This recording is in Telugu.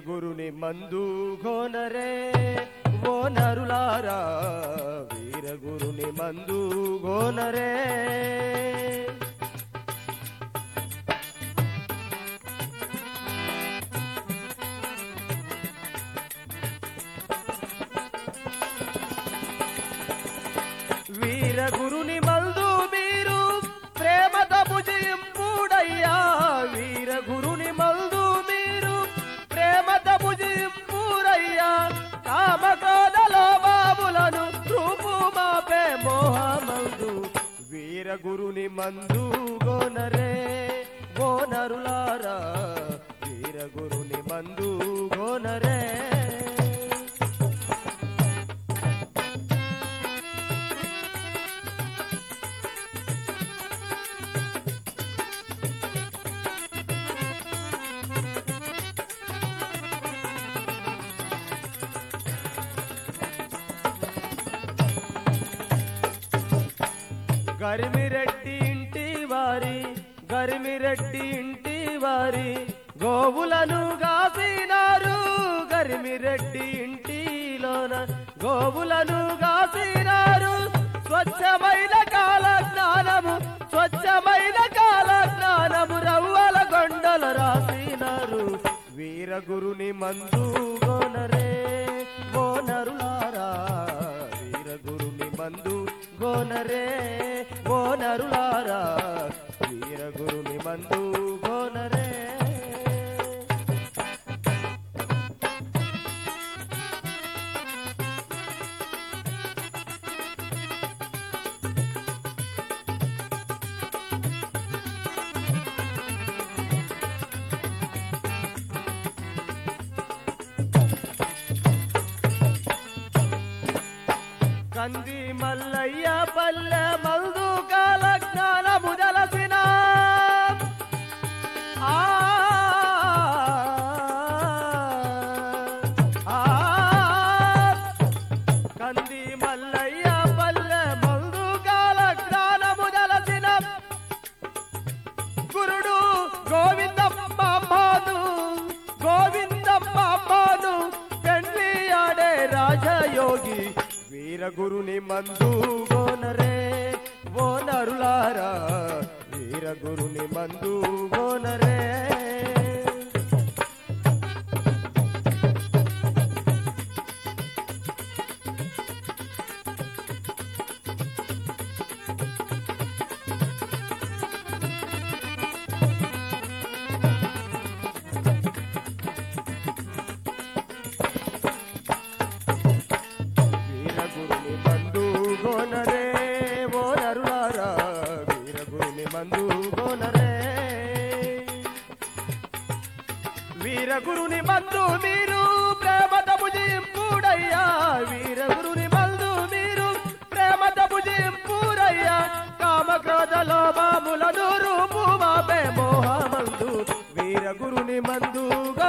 వీరగురుని మందు గోనరే ఓ నరులారా వీరగురుని మందు గోనరే వీరగురుని మందు మీరు ప్రేమత భుజింపుడయ్యా వీరగురుని మందు మీరు ప్రేమత భుజింపురయ్యా కామక్రోధలో బాబులను రూపు మాపే మోహమందు వీరగురుని మందు గోనరే గోనరులారా వీరగురుని మందు గోనరే గరిమిరెడ్డి ఇంటి వారి గరిమిరెడ్డి ఇంటి వారి గోవులను గాసినారు గరిమిరెడ్డి ఇంటిలోన గోవులను గాసినారు స్వచ్ఛమైన కాల జ్ఞానము స్వచ్ఛమైన కాల జ్ఞానము రవ్వల గొండల రాసినారు వీరగురుని మందు గోనరే గోనరులారా వీరగురుని మందు గోనరే గోనరులారా వీరగురుని మందు గోనరే కంది మల్లయ్య పల్లె మల్దు కాల జ్ఞానము జలసిన ఆ, ఆ, కంది మల్లయ్య పల్లె మల్దు కాల జ్ఞానము జలసిన గురుడు గోవిందమ్మ అమ్మను గోవిందమ్మ అమ్మను పెండ్లి ఆడే రాజయోగి వీరగురుని మందు గోనరే ఓ నరులారా వీరగురుని మందు గోనరే వీరగురుని మందు గోనరే ఓ నరులారా వీరగురుని మందు గోనరే వీరగురుని మందు మీరు ప్రేమత భుజింపుడయ్యా వీరగురుని మందు మీరు ప్రేమత భుజింపురయ్యా కామక్రోధలో బాములను రూపు మాపే మోహమందు వీరగురుని మందు